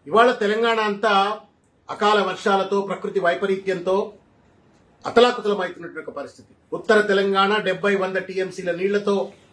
ఇవాళ తెలంగాణ అంతా అకాల వర్షాలతో ప్రకృతి వైపరీత్యంతో అతలాకుతలమవుతున్నటువంటి ఒక పరిస్థితి ఉత్తర తెలంగాణ డెబ్బై వంద టీఎంసీల నీళ్లతో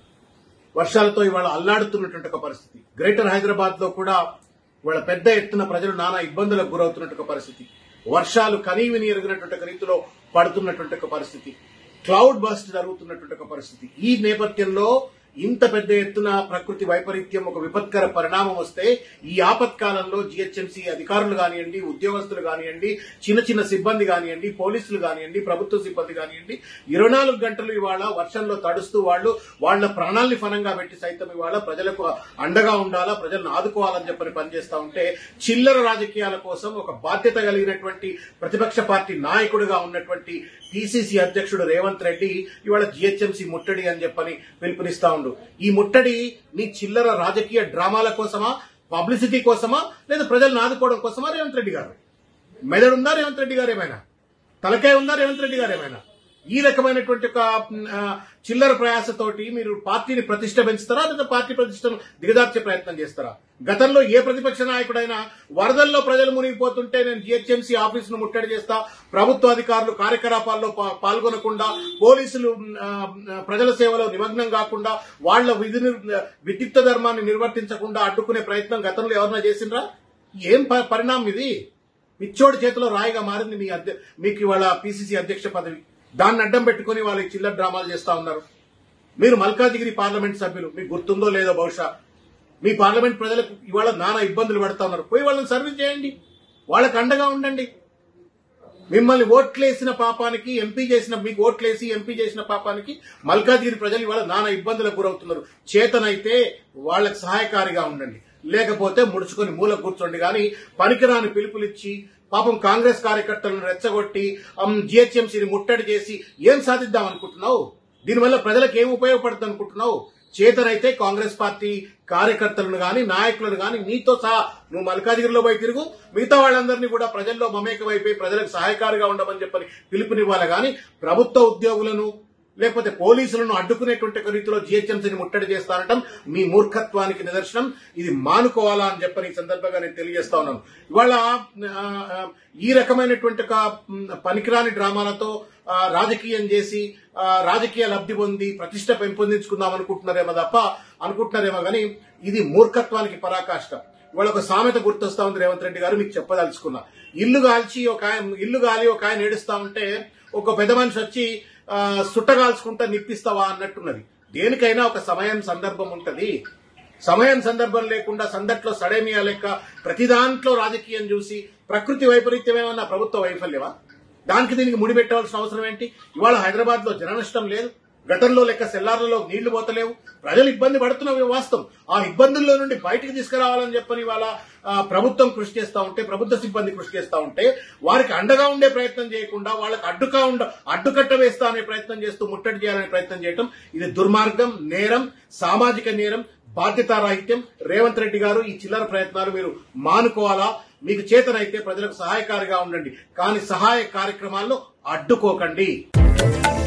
వర్షాలతో ఇవాళ అల్లాడుతున్నటువంటి ఒక పరిస్థితి గ్రేటర్ హైదరాబాద్ లో కూడా ఇవాళ పెద్ద ఎత్తున ప్రజలు నానా ఇబ్బందులకు గురవుతున్నట్టు ఒక పరిస్థితి వర్షాలు కనీవిని ఎరుగునటువంటి ఒక రీతిలో పడుతున్నటువంటి ఒక పరిస్థితి క్లౌడ్ బస్ట్ జరుగుతున్నటువంటి ఒక పరిస్థితి ఈ నేపథ్యంలో ఇంత పెద్ద ఎత్తున ప్రకృతి వైపరీత్యం ఒక విపత్కర పరిణామం వస్తే ఈ ఆపత్కాలంలో జిహెచ్ఎంసీ అధికారులు కానివ్వండి ఉద్యోగస్తులు కానివ్వండి చిన్న చిన్న సిబ్బంది కానివ్వండి పోలీసులు కానివ్వండి ప్రభుత్వ సిబ్బంది కానివ్వండి ఇరవై నాలుగు గంటలు ఇవాళ వర్షంలో తడుస్తూ వాళ్ళు వాళ్ళ ప్రాణాల్ని ఫలంగా పెట్టి సైతం ఇవాళ ప్రజలకు అండగా ఉండాలా ప్రజలను ఆదుకోవాలని చెప్పని పనిచేస్తా ఉంటే చిల్లర రాజకీయాల కోసం ఒక బాధ్యత కలిగినటువంటి ప్రతిపక్ష పార్టీ నాయకుడిగా ఉన్నటువంటి పిసిసి అధ్యక్షుడు రేవంత్ రెడ్డి ఇవాళ జిహెచ్ఎంసీ ముట్టడి అని చెప్పని పిలుపునిస్తా ఉండు ఈ ముట్టడి నీ చిల్లర రాజకీయ డ్రామాల కోసమా పబ్లిసిటీ కోసమా లేదా ప్రజలను ఆదుకోవడం కోసమా రేవంత్ రెడ్డి గారు మెదడు ఉందా రేవంత్ రెడ్డి గారు ఏమైనా తలకాయ ఉందా రేవంత్ రెడ్డి గారు ఏమైనా ఈ రకమైనటువంటి ఒక ఆ, చిల్లర ప్రయాసతోటి మీరు పార్టీని ప్రతిష్ట పెంచుతారా లేదా పార్టీ ప్రతిష్టను దిగదార్చే ప్రయత్నం చేస్తారా గతంలో ఏ ప్రతిపక్ష నాయకుడైనా వరదల్లో ప్రజలు మునిగిపోతుంటే నేను జిహెచ్ఎంసీ ఆఫీసును ముట్టడి చేస్తా ప్రభుత్వ అధికారులు కార్యకలాపాల్లో పా- పాల్గొనకుండా పోలీసులు ఆ, ప్రజల సేవలో నిమగ్నం కాకుండా వాళ్ళ విధి విద్యుక్త ధర్మాన్ని నిర్వర్తించకుండా అడ్డుకునే ప్రయత్నం గతంలో ఎవరన్నా చేసిండ్రా ఏం ప- పరిణామం ఇది పిచ్చోడి చేతిలో రాయిగా మారింది మీ అధ్య మీకు ఇవాళ పిసిసి అధ్యక్ష పదవి దాన్ని అడ్డం పెట్టుకుని వాళ్ళకి చిల్లర డ్రామాలు చేస్తా ఉన్నారు మీరు మల్కాజిగిరి పార్లమెంట్ సభ్యులు మీకు గుర్తుందో లేదో బహుశా మీ పార్లమెంట్ ప్రజలకు ఇవాళ నానా ఇబ్బందులు పడతా ఉన్నారు పోయి వాళ్ళని సర్వీస్ చేయండి వాళ్ళకి అండగా ఉండండి మిమ్మల్ని ఓట్లేసిన పాపానికి ఎంపీ చేసిన మీకు ఓట్లేసి ఎంపీ చేసిన పాపానికి మల్కాజిగిరి ప్రజలు ఇవాళ నానా ఇబ్బందులకు గురవుతున్నారు చేతనైతే వాళ్ళకి సహాయకారిగా ఉండండి లేకపోతే ముడుచుకొని మూల కూర్చోండి కానీ పనికిరాని పిలుపులిచ్చి పాపం కాంగ్రెస్ కార్యకర్తలను రెచ్చగొట్టి జిహెచ్ఎంసీని ముట్టడి చేసి ఏం సాధిద్దాం అనుకుంటున్నావు దీనివల్ల ప్రజలకు ఏం ఉపయోగపడుతుంది అనుకుంటున్నావు చేతనైతే కాంగ్రెస్ పార్టీ కార్యకర్తలను గాని నాయకులను గాని నీతో సహా నువ్వు మల్కాజిగిరిలో పోయి తిరుగు మిగతా వాళ్ళందరినీ కూడా ప్రజల్లో మమేకమైపోయి ప్రజలకు సహాయకారిగా ఉండమని చెప్పని పిలుపునివ్వాలి గాని ప్రభుత్వ ఉద్యోగులను లేకపోతే పోలీసులను అడ్డుకునేటువంటి ఒక రీతిలో జిహెచ్ఎంసీని ముట్టడి చేస్తానటం మీ మూర్ఖత్వానికి నిదర్శనం ఇది మానుకోవాలా అని చెప్పని ఈ సందర్భంగా నేను తెలియజేస్తా ఉన్నాను ఇవాళ ఆ, ఆ, ఈ రకమైనటువంటి ఒక మ్, పనికిరాని డ్రామాలతో ఆ, రాజకీయం చేసి ఆ, రాజకీయ లబ్ధి పొంది ప్రతిష్ట పెంపొందించుకుందాం అనుకుంటున్నారేమో తప్ప అనుకుంటున్నారేమో కానీ ఇది మూర్ఖత్వానికి పరాకాష్ట ఇవాళ ఒక సామెత గుర్తొస్తా ఉంది రేవంత్ రెడ్డి గారు మీకు చెప్పదలుచుకున్నా ఇల్లు కాల్చి ఒక ఆయన ఇల్లు గాలి ఒక ఆయన ఏడుస్తా ఉంటే ఒక పెద్ద మనిషి వచ్చి ఆ, సుట్టగాల్చుకుంటా నిప్పిస్తావా అన్నట్టున్నది దేనికైనా ఒక సమయం సందర్భం ఉంటది సమయం సందర్భం లేకుండా సందట్లో సడేమియా లెక్క ప్రతి దాంట్లో రాజకీయం చూసి ప్రకృతి వైపరీత్యం ఏమన్నా ప్రభుత్వ వైఫల్యమా దానికి దీనికి ముడిపెట్టవలసిన అవసరం ఏంటి ఇవాళ హైదరాబాద్ లో జన నష్టం లేదు గతంలో లెక్క సెల్లార్లలో నీళ్లు పోతలేవు ప్రజలు ఇబ్బంది పడుతున్న వాస్తవం ఆ ఇబ్బందుల్లో నుండి బయటికి తీసుకురావాలని చెప్పని ఇవాళ ఆ, ప్రభుత్వం కృషి చేస్తా ఉంటే ప్రభుత్వ సిబ్బంది కృషి చేస్తా ఉంటే వారికి అండగా ఉండే ప్రయత్నం చేయకుండా వాళ్ళకి అడ్డుగా ఉండ అడ్డుకట్ట వేస్తా అనే ప్రయత్నం చేస్తూ ముట్టడి చేయాలనే ప్రయత్నం చేయటం ఇది దుర్మార్గం నేరం సామాజిక నేరం బాధ్యతారాహిత్యం రేవంత్ రెడ్డి గారు ఈ చిల్లర ప్రయత్నాలు మీరు మానుకోవాలా మీకు చేతనైతే ప్రజలకు సహాయకారిగా ఉండండి కానీ సహాయ కార్యక్రమాల్లో అడ్డుకోకండి